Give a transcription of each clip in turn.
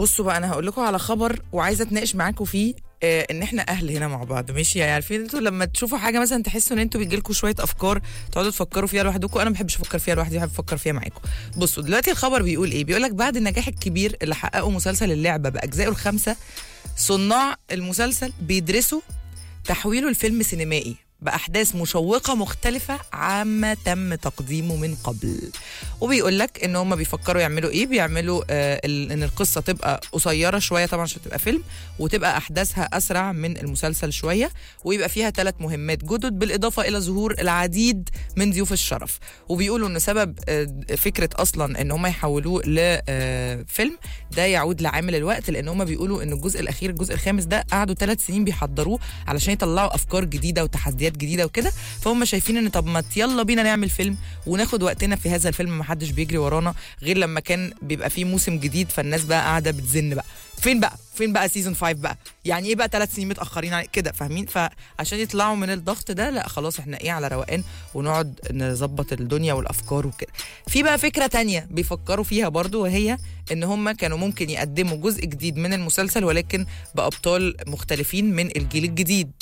بصوا بقى انا هقول لكم على خبر وعايزه اتناقش معاكم فيه آه ان احنا اهل هنا مع بعض ماشي يعني عارفين انتوا لما تشوفوا حاجه مثلا تحسوا ان انتوا بيجي لكم شويه افكار تقعدوا تفكروا فيها لوحدكم انا ما بحبش افكر فيها لوحدي بحب افكر فيها معاكم بصوا دلوقتي الخبر بيقول ايه بيقول لك بعد النجاح الكبير اللي حققه مسلسل اللعبه باجزائه الخمسه صناع المسلسل بيدرسوا تحويله لفيلم سينمائي بأحداث مشوقة مختلفة عما تم تقديمه من قبل وبيقول لك ان هم بيفكروا يعملوا ايه بيعملوا آه ال- ان القصة تبقى قصيرة شوية طبعا عشان تبقى فيلم وتبقى احداثها اسرع من المسلسل شوية ويبقى فيها ثلاث مهمات جدد بالاضافة الى ظهور العديد من ضيوف الشرف وبيقولوا ان سبب آه فكرة اصلا ان هم يحولوه لفيلم ده يعود لعامل الوقت لان هم بيقولوا ان الجزء الاخير الجزء الخامس ده قعدوا ثلاث سنين بيحضروه علشان يطلعوا افكار جديده وتحديات جديده وكده فهم شايفين ان طب ما يلا بينا نعمل فيلم وناخد وقتنا في هذا الفيلم ما حدش بيجري ورانا غير لما كان بيبقى فيه موسم جديد فالناس بقى قاعده بتزن بقى فين بقى فين بقى سيزون 5 بقى يعني ايه بقى ثلاث سنين متاخرين على كده فاهمين فعشان يطلعوا من الضغط ده لا خلاص احنا ايه على روقان ونقعد نظبط الدنيا والافكار وكده في بقى فكره تانية بيفكروا فيها برضو وهي ان هم كانوا ممكن يقدموا جزء جديد من المسلسل ولكن بابطال مختلفين من الجيل الجديد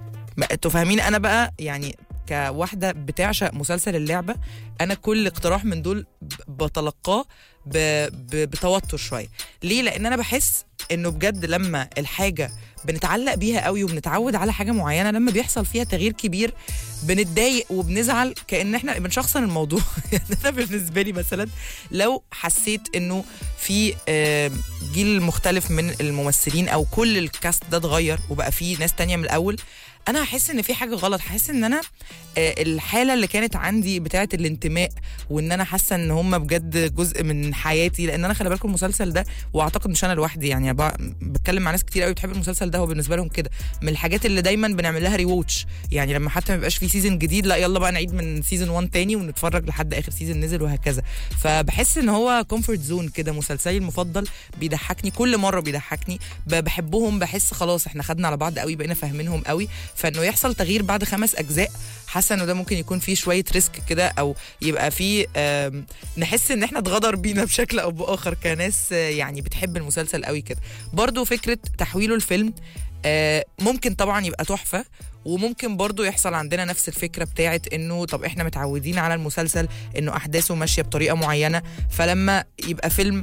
ما انتوا فاهمين انا بقى يعني كواحده بتعشق مسلسل اللعبه انا كل اقتراح من دول ب- بتلقاه ب... ب... بتوتر شويه ليه لان انا بحس انه بجد لما الحاجه بنتعلق بيها قوي وبنتعود على حاجه معينه لما بيحصل فيها تغيير كبير بنتضايق وبنزعل كان احنا بنشخصن الموضوع يعني انا بالنسبه لي مثلا لو حسيت انه في آه، جيل مختلف من الممثلين او كل الكاست ده اتغير وبقى في ناس تانية من الاول انا هحس ان في حاجه غلط هحس ان انا آه، الحاله اللي كانت عندي بتاعه الانتماء وان انا حاسه ان هم بجد جزء من حياتي لان انا خلي بالكم المسلسل ده واعتقد مش انا لوحدي يعني بقى بتكلم مع ناس كتير قوي بتحب المسلسل ده هو بالنسبه لهم كده من الحاجات اللي دايما بنعمل لها ريواتش يعني لما حتى ما يبقاش في سيزون جديد لا يلا بقى نعيد من سيزون 1 تاني ونتفرج لحد اخر سيزون نزل وهكذا فبحس ان هو كومفورت زون كده مسلسلي المفضل بيضحكني كل مره بيضحكني ب- بحبهم بحس خلاص احنا خدنا على بعض قوي بقينا فاهمينهم قوي فانه يحصل تغيير بعد خمس اجزاء حاسه انه ده ممكن يكون فيه شويه ريسك كده او يبقى فيه آم، نحس ان احنا اتغدر بينا بشكل او باخر كناس آه، يعني بتحب المسلسل قوي كده برضو فكره تحويله الفيلم آه، ممكن طبعا يبقى تحفه وممكن برضو يحصل عندنا نفس الفكره بتاعت انه طب احنا متعودين على المسلسل انه احداثه ماشيه بطريقه معينه فلما يبقى فيلم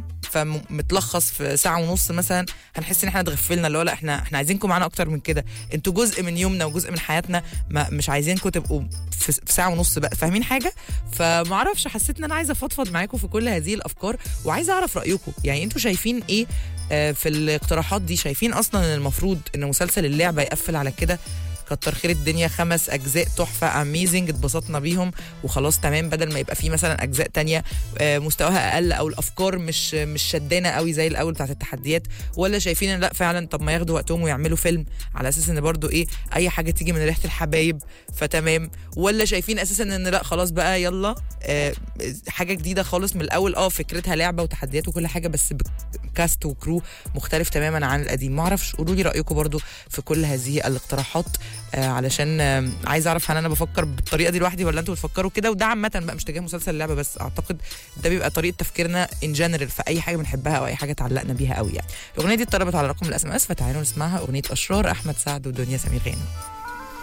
فمتلخص في ساعه ونص مثلا هنحس ان احنا اتغفلنا اللي هو لا احنا احنا عايزينكم معانا اكتر من كده انتوا جزء من يومنا وجزء من حياتنا ما مش عايزينكم تبقوا في في ساعه ونص بقى فاهمين حاجه فمعرفش حسيت ان انا عايزه افضفض معاكم في كل هذه الافكار وعايزه اعرف رايكم يعني انتوا شايفين ايه آه، في الاقتراحات دي شايفين اصلا ان المفروض ان مسلسل اللعبه يقفل على كده كتر خير الدنيا خمس اجزاء تحفه اميزنج اتبسطنا بيهم وخلاص تمام بدل ما يبقى في مثلا اجزاء تانية آه، مستواها اقل او الافكار مش مش شدانه قوي زي الاول بتاعت التحديات ولا شايفين ان لا فعلا طب ما ياخدوا وقتهم ويعملوا فيلم على اساس ان برضو ايه اي حاجه تيجي من ريحه الحبايب فتمام ولا شايفين اساسا ان لا خلاص بقى يلا آه، حاجه جديده خالص من الاول اه فكرتها لعبه وتحديات وكل حاجه بس بكاست وكرو مختلف تماما عن القديم ما اعرفش قولوا لي رايكم برضو في كل هذه الاقتراحات آه علشان آه عايز اعرف هل انا بفكر بالطريقه دي لوحدي ولا انتوا بتفكروا كده وده عامه بقى مش تجاه مسلسل اللعبه بس اعتقد ده بيبقى طريقه تفكيرنا ان جنرال في اي حاجه بنحبها او اي حاجه اتعلقنا بيها قوي يعني الاغنيه دي اتطلبت على رقم الاس ام اس فتعالوا نسمعها اغنيه اشرار احمد سعد ودنيا سمير غانم